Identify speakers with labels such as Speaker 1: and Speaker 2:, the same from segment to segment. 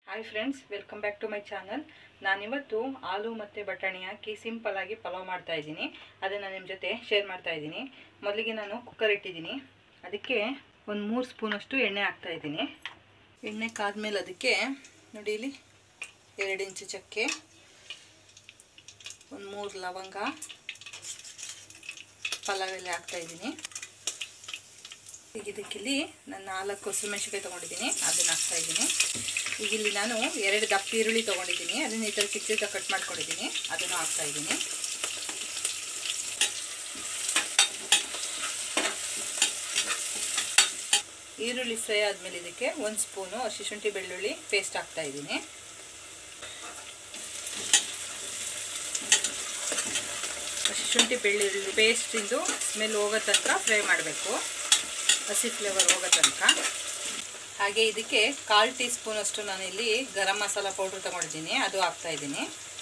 Speaker 1: hi friends welcome back to my channel ನಾನಿವತ್ತು ಆಲೂ ಮತ್ತು ಬಟಾಣಿ ಹಾಕಿ ಸಿಂಪಲ್ಲಾಗಿ ಪಲಾವ್ ಮಾಡ್ತಾ ಇದ್ದೀನಿ ಅದನ್ನು ನಿಮ್ಮ ಜೊತೆ ಶೇರ್ ಮಾಡ್ತಾ ಇದ್ದೀನಿ ಮೊದಲಿಗೆ ನಾನು ಕುಕ್ಕರ್ ಇಟ್ಟಿದ್ದೀನಿ ಅದಕ್ಕೆ ಒಂದು ಮೂರು ಸ್ಪೂನಷ್ಟು ಎಣ್ಣೆ ಹಾಕ್ತಾ ಇದ್ದೀನಿ ಎಣ್ಣೆ ಕಾದ್ಮೇಲೆ ಅದಕ್ಕೆ ನೋಡಿ ಇಲ್ಲಿ ಎರಡು ಇಂಚು ಚಕ್ಕೆ ಒಂದು ಮೂರು ಲವಂಗ ಪಲಾವ್ ಎಲೆ ಹಾಕ್ತಾ ಇದ್ದೀನಿ ಈಗ ಇದಕ್ಕಿಲ್ಲಿ ನಾನು ನಾಲ್ಕು ಹಸಿಮೆಣ್ಸಿಕಾಯಿ ತೊಗೊಂಡಿದ್ದೀನಿ ಅದನ್ನು ಹಾಕ್ತಾ ಇದ್ದೀನಿ ಈಗ ಇಲ್ಲಿ ನಾನು ಎರಡು ದಪ್ಪ ಈರುಳ್ಳಿ ತೊಗೊಂಡಿದ್ದೀನಿ ಅದನ್ನು ಈ ಥರ ಚಿಕ್ಕ ಚಿಕ್ಕ ಕಟ್ ಮಾಡ್ಕೊಂಡಿದ್ದೀನಿ ಅದನ್ನು ಹಾಕ್ತಾ ಇದ್ದೀನಿ ಈರುಳ್ಳಿ ಫ್ರೈ ಆದಮೇಲೆ ಇದಕ್ಕೆ ಒಂದು ಸ್ಪೂನು ಹಸಿ ಶುಂಠಿ ಬೆಳ್ಳುಳ್ಳಿ ಪೇಸ್ಟ್ ಹಾಕ್ತಾ ಇದ್ದೀನಿ ಹಸಿ ಶುಂಠಿ ಬೆಳ್ಳುಳ್ಳಿ ಪೇಸ್ಟಿಂದು ಸ್ಮೆಲ್ ಹೋಗೋ ತನಕ ಫ್ರೈ ಮಾಡಬೇಕು ಹಸಿ ಫ್ಲೇವರ್ ಹೋಗೋ ತನಕ ಹಾಗೆ ಇದಕ್ಕೆ ಕಾಲು ಟೀ ಸ್ಪೂನಷ್ಟು ನಾನಿಲ್ಲಿ ಗರಂ ಮಸಾಲ ಪೌಡ್ರ್ ತೊಗೊಂಡಿದ್ದೀನಿ ಅದು ಹಾಕ್ತಾ ಇದ್ದೀನಿ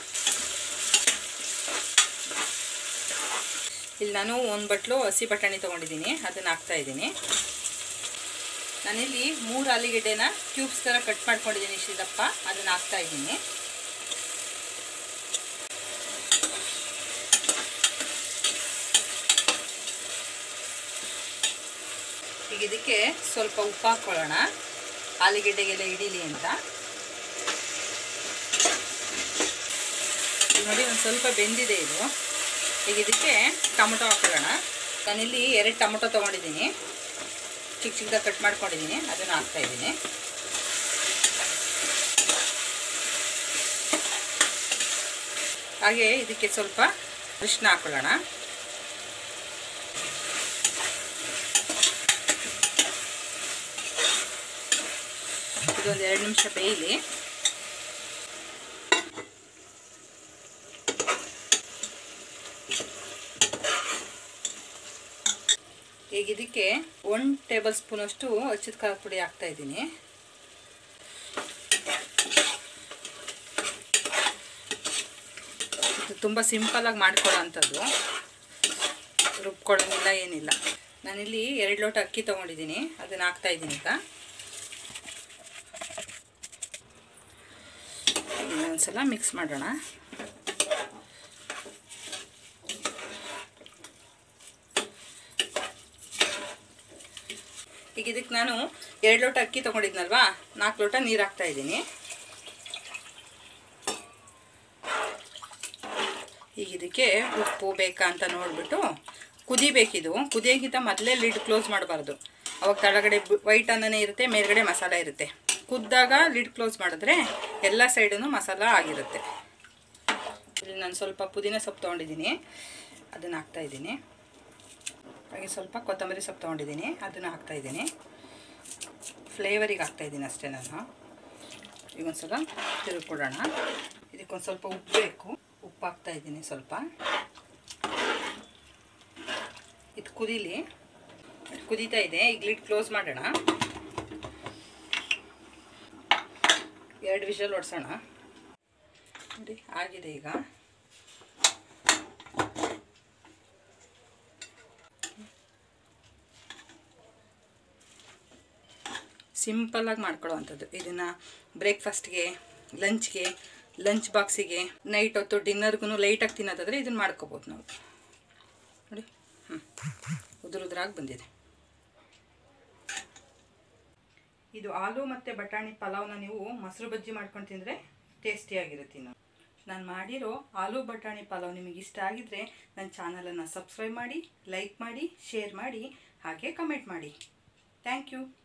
Speaker 1: ಇಲ್ಲಿ ನಾನು ಒಂದು ಬಟ್ಲು ಹಸಿ ಬಟಾಣಿ ತೊಗೊಂಡಿದ್ದೀನಿ ಅದನ್ನು ಹಾಕ್ತಾ ಇದ್ದೀನಿ ನಾನಿಲ್ಲಿ ಮೂರು ಆಲೂಗೆಡ್ಡೆನ ಕ್ಯೂಬ್ಸ್ ಥರ ಕಟ್ ಮಾಡ್ಕೊಂಡಿದ್ದೀನಿ ಇಷ್ಟಿದಪ್ಪ ಅದನ್ನು ಹಾಕ್ತಾ ಇದ್ದೀನಿ ಈಗ ಇದಕ್ಕೆ ಸ್ವಲ್ಪ ಉಪ್ಪು ಹಾಕ್ಕೊಳ್ಳೋಣ ಆಲೂಗೆಡ್ಡೆಗೆಲ್ಲ ಹಿಡೀಲಿ ಅಂತ ಈಗ ನೋಡಿ ಒಂದು ಸ್ವಲ್ಪ ಬೆಂದಿದೆ ಇದು ಈಗ ಇದಕ್ಕೆ ಟೊಮೊಟೊ ಹಾಕ್ಕೊಳ್ಳೋಣ ನಾನಿಲ್ಲಿ ಎರಡು ಟೊಮೊಟೊ ತೊಗೊಂಡಿದ್ದೀನಿ ಚಿಕ್ಕ ಚಿಕ್ಕದಾಗಿ ಕಟ್ ಮಾಡ್ಕೊಂಡಿದ್ದೀನಿ ಅದನ್ನು ಹಾಕ್ತಾಯಿದ್ದೀನಿ ಹಾಗೆ ಇದಕ್ಕೆ ಸ್ವಲ್ಪ ಅರಿಶಿನ ಹಾಕ್ಕೊಳ್ಳೋಣ ಇದೊಂದು ಎರಡು ನಿಮಿಷ ಬೇಯಲಿ ಈಗ ಇದಕ್ಕೆ ಒನ್ ಟೇಬಲ್ ಸ್ಪೂನಷ್ಟು ಹಚ್ಚಿದ ಖಾರದ ಪುಡಿ ಹಾಕ್ತಾ ಇದ್ದೀನಿ ಇದು ತುಂಬ ಸಿಂಪಲಾಗಿ ಮಾಡ್ಕೊಳ್ಳೋ ಅಂಥದ್ದು ರುಬ್ಕೊಳ್ಳೋಂಗಿಲ್ಲ ಏನಿಲ್ಲ ನಾನಿಲ್ಲಿ ಎರಡು ಲೋಟ ಅಕ್ಕಿ ತೊಗೊಂಡಿದ್ದೀನಿ ಅದನ್ನು ಹಾಕ್ತಾ ಇದ್ದೀನಿ ಈಗ ಒಂದ್ಸಲ ಮಿಕ್ಸ್ ಮಾಡೋಣ ಈಗ ಇದಕ್ಕೆ ನಾನು ಎರಡು ಲೋಟ ಅಕ್ಕಿ ತೊಗೊಂಡಿದ್ನಲ್ವಾ ನಾಲ್ಕು ಲೋಟ ನೀರು ಹಾಕ್ತಾ ಇದ್ದೀನಿ ಈಗ ಇದಕ್ಕೆ ಉಪ್ಪು ಬೇಕಾ ಅಂತ ನೋಡಿಬಿಟ್ಟು ಕುದಿಬೇಕಿದು ಕುದಿಯೋಕ್ಕಿಂತ ಮೊದಲೇ ಲಿಡ್ ಕ್ಲೋಸ್ ಮಾಡಬಾರ್ದು ಅವಾಗ ಕೆಳಗಡೆ ವೈಟ್ ಅನ್ನನೇ ಇರುತ್ತೆ ಮೇಲ್ಗಡೆ ಮಸಾಲ ಇರುತ್ತೆ ಕುದ್ದಾಗ ಲಿಡ್ ಕ್ಲೋಸ್ ಮಾಡಿದ್ರೆ ಎಲ್ಲ ಸೈಡೂ ಮಸಾಲ ಆಗಿರುತ್ತೆ ಇಲ್ಲಿ ನಾನು ಸ್ವಲ್ಪ ಪುದೀನ ಸೊಪ್ಪು ತೊಗೊಂಡಿದ್ದೀನಿ ಅದನ್ನು ಹಾಕ್ತಾಯಿದ್ದೀನಿ ಹಾಗೆ ಸ್ವಲ್ಪ ಕೊತ್ತಂಬರಿ ಸೊಪ್ಪು ತೊಗೊಂಡಿದ್ದೀನಿ ಅದನ್ನು ಹಾಕ್ತಾಯಿದ್ದೀನಿ ಫ್ಲೇವರಿಗೆ ಹಾಕ್ತಾಯಿದ್ದೀನಿ ಅಷ್ಟೇ ನಾನು ಈಗ ಒಂದು ಸಲ ತಿರುಗಿಕೊಡೋಣ ಇದಕ್ಕೊಂದು ಸ್ವಲ್ಪ ಉಪ್ಪು ಬೇಕು ಉಪ್ಪು ಹಾಕ್ತಾಯಿದ್ದೀನಿ ಸ್ವಲ್ಪ ಇದು ಕುದೀಲಿ ಕುದೀತಾ ಇದೆ ಈಗ ಲಿಡ್ ಕ್ಲೋಸ್ ಮಾಡೋಣ ಎರಡು ವಿಷಲ್ ಹೊಡ್ಸೋಣ ನೋಡಿ ಆಗಿದೆ ಈಗ ಸಿಂಪಲ್ಲಾಗಿ ಮಾಡ್ಕೊಳ್ಳೋ ಅಂಥದ್ದು ಇದನ್ನು ಬ್ರೇಕ್ಫಾಸ್ಟ್ಗೆ ಲಂಚ್ಗೆ ಲಂಚ್ ಬಾಕ್ಸಿಗೆ ನೈಟ್ ಹೊತ್ತು ಡಿನ್ನರ್ಗೂ ಲೈಟಾಗಿ ತಿನ್ನೋದಾದರೆ ಇದನ್ನು ಮಾಡ್ಕೋಬೋದು ನಾವು ನೋಡಿ ಹ್ಞೂ ಉದುರು ಉದುರಾಗಿ ಬಂದಿದೆ ಇದು ಆಲೂ ಮತ್ತು ಬಟಾಣಿ ಪಲಾವ್ನ ನೀವು ಮೊಸರು ಬಜ್ಜಿ ಮಾಡ್ಕೊಂಡು ತಿಂದರೆ ಟೇಸ್ಟಿಯಾಗಿರುತ್ತೆ ಇನ್ನು ನಾನು ಮಾಡಿರೋ ಆಲೂ ಬಟಾಣಿ ಪಲಾವ್ ನಿಮಗೆ ಇಷ್ಟ ಆಗಿದ್ದರೆ ನನ್ನ ಚಾನಲನ್ನು ಸಬ್ಸ್ಕ್ರೈಬ್ ಮಾಡಿ ಲೈಕ್ ಮಾಡಿ ಶೇರ್ ಮಾಡಿ ಹಾಗೆ ಕಮೆಂಟ್ ಮಾಡಿ ಥ್ಯಾಂಕ್ ಯು